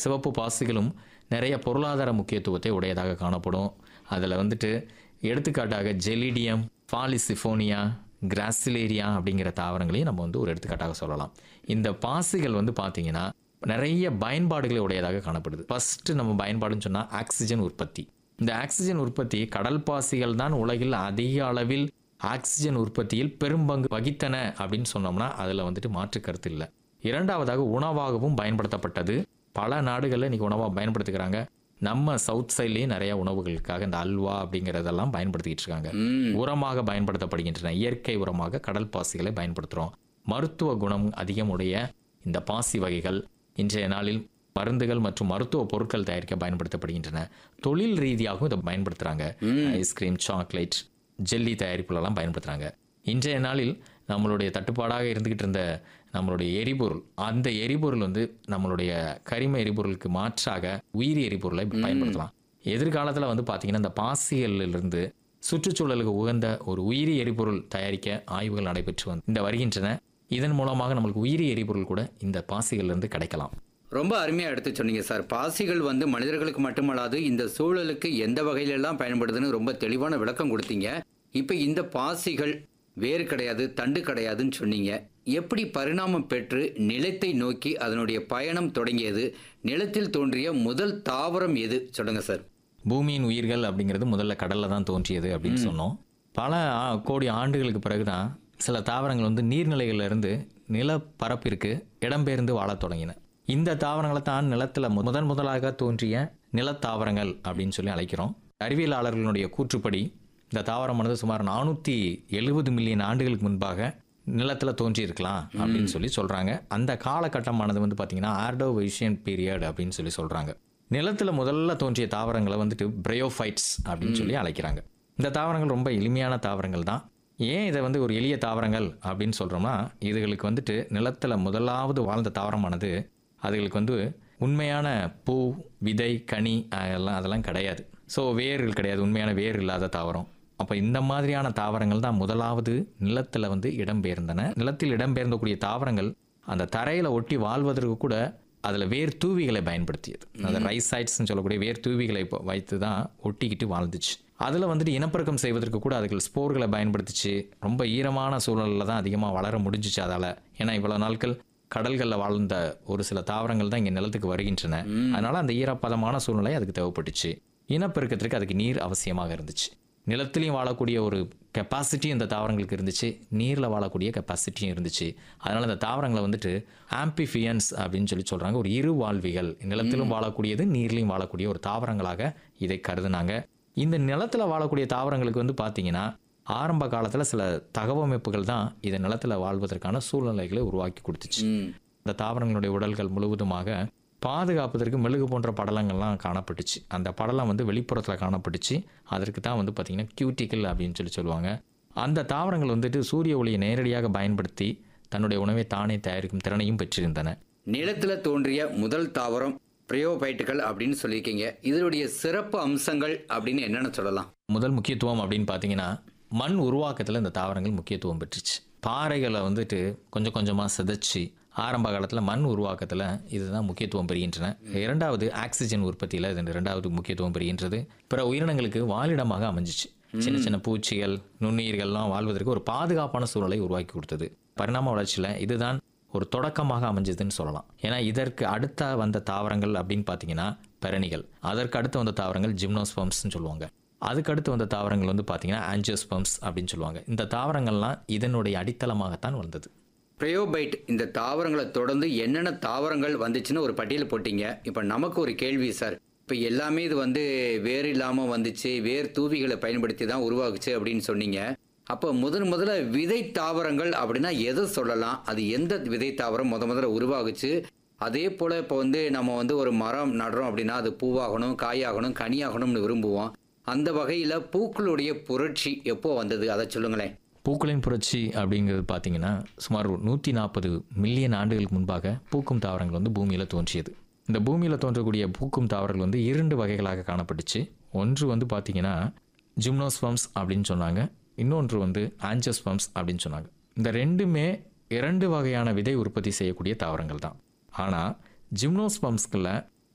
சிவப்பு பாசிகளும் நிறைய பொருளாதார முக்கியத்துவத்தை உடையதாக காணப்படும் அதில் வந்துட்டு எடுத்துக்காட்டாக ஜெலிடியம் பாலிசிஃபோனியா கிராசிலேரியா அப்படிங்கிற தாவரங்களையும் நம்ம வந்து ஒரு எடுத்துக்காட்டாக சொல்லலாம் இந்த பாசிகள் வந்து பார்த்தீங்கன்னா நிறைய பயன்பாடுகளை உடையதாக காணப்படுது ஃபர்ஸ்ட் நம்ம பயன்பாடுன்னு சொன்னால் ஆக்சிஜன் உற்பத்தி இந்த ஆக்சிஜன் உற்பத்தி கடல் பாசிகள் தான் உலகில் அதிக அளவில் ஆக்சிஜன் உற்பத்தியில் பெரும்பங்கு வகித்தன அப்படின்னு சொன்னோம்னா அதில் வந்துட்டு மாற்று கருத்து இல்லை இரண்டாவதாக உணவாகவும் பயன்படுத்தப்பட்டது பல நாடுகளில் இன்னைக்கு உணவாக பயன்படுத்திக்கிறாங்க நம்ம சவுத் சைட்லேயும் நிறைய உணவுகளுக்காக இந்த அல்வா அப்படிங்கிறதெல்லாம் பயன்படுத்திக்கிட்டு இருக்காங்க ம் உரமாக பயன்படுத்தப்படுகின்றன இயற்கை உரமாக கடல் பாசிகளை பயன்படுத்துகிறோம் மருத்துவ குணம் அதிகமுடைய இந்த பாசி வகைகள் இன்றைய நாளில் மருந்துகள் மற்றும் மருத்துவ பொருட்கள் தயாரிக்க பயன்படுத்தப்படுகின்றன தொழில் ரீதியாகவும் இதை பயன்படுத்துகிறாங்க ஐஸ்கிரீம் சாக்லேட் ஜெல்லி தயாரிப்புலலாம் பயன்படுத்துகிறாங்க இன்றைய நாளில் நம்மளுடைய தட்டுப்பாடாக இருந்துகிட்டு இருந்த நம்மளுடைய எரிபொருள் அந்த எரிபொருள் வந்து நம்மளுடைய கரிம எரிபொருளுக்கு மாற்றாக உயிரி எரிபொருளை பயன்படுத்தலாம் எதிர்காலத்தில் வந்து பார்த்தீங்கன்னா இந்த பாசிகளிலிருந்து சுற்றுச்சூழலுக்கு உகந்த ஒரு உயிரி எரிபொருள் தயாரிக்க ஆய்வுகள் நடைபெற்று வந்து இந்த வருகின்றன இதன் மூலமாக நம்மளுக்கு உயிரி எரிபொருள் கூட இந்த பாசிகளிலிருந்து கிடைக்கலாம் ரொம்ப அருமையாக எடுத்து சொன்னீங்க சார் பாசிகள் வந்து மனிதர்களுக்கு மட்டுமல்லாது இந்த சூழலுக்கு எந்த வகையிலெல்லாம் பயன்படுதுன்னு ரொம்ப தெளிவான விளக்கம் கொடுத்தீங்க இப்போ இந்த பாசிகள் வேறு கிடையாது தண்டு கிடையாதுன்னு சொன்னீங்க எப்படி பரிணாமம் பெற்று நிலத்தை நோக்கி அதனுடைய பயணம் தொடங்கியது நிலத்தில் தோன்றிய முதல் தாவரம் எது சொல்லுங்க சார் பூமியின் உயிர்கள் அப்படிங்கிறது முதல்ல கடல்ல தான் தோன்றியது அப்படின்னு சொன்னோம் பல ஆ- கோடி ஆண்டுகளுக்கு பிறகுதான் சில தாவரங்கள் வந்து நீர்நிலைகள்ல இருந்து நிலப்பரப்பிற்கு இடம்பெயர்ந்து வாழத் தொடங்கின இந்த தாவரங்களை தான் நிலத்துல மு- முதன் முதலாக தோன்றிய நிலத்தாவரங்கள் அப்படின்னு சொல்லி அழைக்கிறோம் அறிவியலாளர்களுடைய கூற்றுப்படி இந்த தாவரமானது சுமார் நானூற்றி எழுபது மில்லியன் ஆண்டுகளுக்கு முன்பாக நிலத்தில் தோன்றியிருக்கலாம் அப்படின்னு சொல்லி சொல்கிறாங்க அந்த காலகட்டமானது வந்து பார்த்திங்கன்னா ஆர்டோவைஷியன் பீரியட் அப்படின்னு சொல்லி சொல்கிறாங்க நிலத்தில் முதல்ல தோன்றிய தாவரங்களை வந்துட்டு பிரயோஃபைட்ஸ் அப்படின்னு சொல்லி அழைக்கிறாங்க இந்த தாவரங்கள் ரொம்ப எளிமையான தாவரங்கள் தான் ஏன் இதை வந்து ஒரு எளிய தாவரங்கள் அப்படின்னு சொல்கிறோம்னா இதுகளுக்கு வந்துட்டு நிலத்தில் முதலாவது வாழ்ந்த தாவரமானது அதுகளுக்கு வந்து உண்மையான பூ விதை கனி அதெல்லாம் அதெல்லாம் கிடையாது ஸோ வேர்கள் கிடையாது உண்மையான வேர் இல்லாத தாவரம் அப்போ இந்த மாதிரியான தாவரங்கள் தான் முதலாவது நிலத்தில் வந்து இடம்பெயர்ந்தன நிலத்தில் இடம்பெயர்ந்தக்கூடிய தாவரங்கள் அந்த தரையில் ஒட்டி வாழ்வதற்கு கூட அதில் வேர் தூவிகளை பயன்படுத்தியது அந்த ரைசைட்ஸ்னு சொல்லக்கூடிய வேர் தூவிகளை இப்போ வைத்து தான் ஒட்டிக்கிட்டு வாழ்ந்துச்சு அதில் வந்துட்டு இனப்பெருக்கம் செய்வதற்கு கூட அதுகள் ஸ்போர்களை பயன்படுத்திச்சு ரொம்ப ஈரமான சூழலில் தான் அதிகமாக வளர முடிஞ்சிச்சு அதால் ஏன்னா இவ்வளோ நாட்கள் கடல்களில் வாழ்ந்த ஒரு சில தாவரங்கள் தான் இங்கே நிலத்துக்கு வருகின்றன அதனால அந்த ஈரப்பதமான சூழ்நிலை அதுக்கு தேவைப்பட்டுச்சு இனப்பெருக்கத்திற்கு அதுக்கு நீர் அவசியமாக இருந்துச்சு நிலத்திலையும் வாழக்கூடிய ஒரு கெப்பாசிட்டி இந்த தாவரங்களுக்கு இருந்துச்சு நீரில் வாழக்கூடிய கெப்பாசிட்டியும் இருந்துச்சு அதனால் இந்த தாவரங்களை வந்துட்டு ஆம்பிஃபியன்ஸ் அப்படின்னு சொல்லி சொல்கிறாங்க ஒரு இரு வாழ்விகள் நிலத்திலும் வாழக்கூடியது நீர்லையும் வாழக்கூடிய ஒரு தாவரங்களாக இதை கருதுனாங்க இந்த நிலத்தில் வாழக்கூடிய தாவரங்களுக்கு வந்து பார்த்தீங்கன்னா ஆரம்ப காலத்தில் சில தகவமைப்புகள் தான் இதை நிலத்தில் வாழ்வதற்கான சூழ்நிலைகளை உருவாக்கி கொடுத்துச்சு ம் இந்த தாவரங்களுடைய உடல்கள் முழுவதுமாக பாதுகாப்பதற்கு மெழுகு போன்ற படலங்கள்லாம் காணப்பட்டுச்சு அந்த படலம் வந்து வெளிப்புறத்தில் காணப்பட்டுச்சு அதற்கு தான் வந்து பார்த்திங்கன்னா கியூட்டிக்கல் அப்படின்னு சொல்லி சொல்லுவாங்க அந்த தாவரங்கள் வந்துட்டு சூரிய ஒளியை நேரடியாக பயன்படுத்தி தன்னுடைய உணவை தானே தயாரிக்கும் திறனையும் பெற்றிருந்தன நிலத்துல தோன்றிய முதல் தாவரம் பிரயோபைட்டுகள் அப்படின்னு சொல்லியிருக்கீங்க இதனுடைய சிறப்பு அம்சங்கள் அப்படின்னு என்னென்ன சொல்லலாம் முதல் முக்கியத்துவம் அப்படின்னு பார்த்தீங்கன்னா மண் உருவாக்கத்தில் இந்த தாவரங்கள் முக்கியத்துவம் பெற்றுச்சு பாறைகளை வந்துட்டு கொஞ்சம் கொஞ்சமாக சிதைச்சு ஆரம்ப காலத்தில் மண் உருவாக்கத்தில் இதுதான் முக்கியத்துவம் பெறுகின்றன இரண்டாவது ஆக்சிஜன் உற்பத்தியில் இது இரண்டாவது முக்கியத்துவம் பெறுகின்றது பிற உயிரினங்களுக்கு வாழிடமாக அமைஞ்சிச்சு சின்ன சின்ன பூச்சிகள் நுண்ணுயிர்கள்லாம் வாழ்வதற்கு ஒரு பாதுகாப்பான சூழலை உருவாக்கி கொடுத்தது பரிணாம வளர்ச்சியில் இதுதான் ஒரு தொடக்கமாக அமைஞ்சதுன்னு சொல்லலாம் ஏன்னா இதற்கு அடுத்த வந்த தாவரங்கள் அப்படின்னு பார்த்தீங்கன்னா பெரணிகள் அதற்கு அடுத்து வந்த தாவரங்கள் ஜிம்னோஸ்பம்ஸ்னு சொல்லுவாங்க அதுக்கு அடுத்து வந்த தாவரங்கள் வந்து பார்த்தீங்கன்னா ஆன்ஜியோஸ்பம்ஸ் அப்படின்னு சொல்லுவாங்க இந்த தாவரங்கள்லாம் இதனுடைய அடித்தளமாகத்தான் வந்தது பிரயோபைட் இந்த தாவரங்களை தொடர்ந்து என்னென்ன தாவரங்கள் வந்துச்சுன்னு ஒரு பட்டியல் போட்டீங்க இப்போ நமக்கு ஒரு கேள்வி சார் இப்போ எல்லாமே இது வந்து வேர் இல்லாமல் வந்துச்சு வேர் தூவிகளை பயன்படுத்தி தான் உருவாகுச்சு அப்படின்னு சொன்னீங்க அப்போ முதன் முதல்ல விதை தாவரங்கள் அப்படின்னா எதை சொல்லலாம் அது எந்த விதை தாவரம் முத முதல்ல உருவாகுச்சு அதே போல் இப்போ வந்து நம்ம வந்து ஒரு மரம் நடுறோம் அப்படின்னா அது பூவாகணும் காயாகணும் கனியாகணும்னு விரும்புவோம் அந்த வகையில் பூக்களுடைய புரட்சி எப்போ வந்தது அதை சொல்லுங்களேன் பூக்களின் புரட்சி அப்படிங்கிறது பார்த்தீங்கன்னா சுமார் நூற்றி நாற்பது மில்லியன் ஆண்டுகளுக்கு முன்பாக பூக்கும் தாவரங்கள் வந்து பூமியில் தோன்றியது இந்த பூமியில் தோன்றக்கூடிய பூக்கும் தாவரங்கள் வந்து இரண்டு வகைகளாக காணப்பட்டுச்சு ஒன்று வந்து பார்த்தீங்கன்னா ஜிம்னோஸ்பம்ஸ் அப்படின்னு சொன்னாங்க இன்னொன்று வந்து ஆன்ஜோஸ்பம்ஸ் அப்படின்னு சொன்னாங்க இந்த ரெண்டுமே இரண்டு வகையான விதை உற்பத்தி செய்யக்கூடிய தாவரங்கள் தான் ஆனால் ஜிம்னோஸ்பம்ஸ்களில்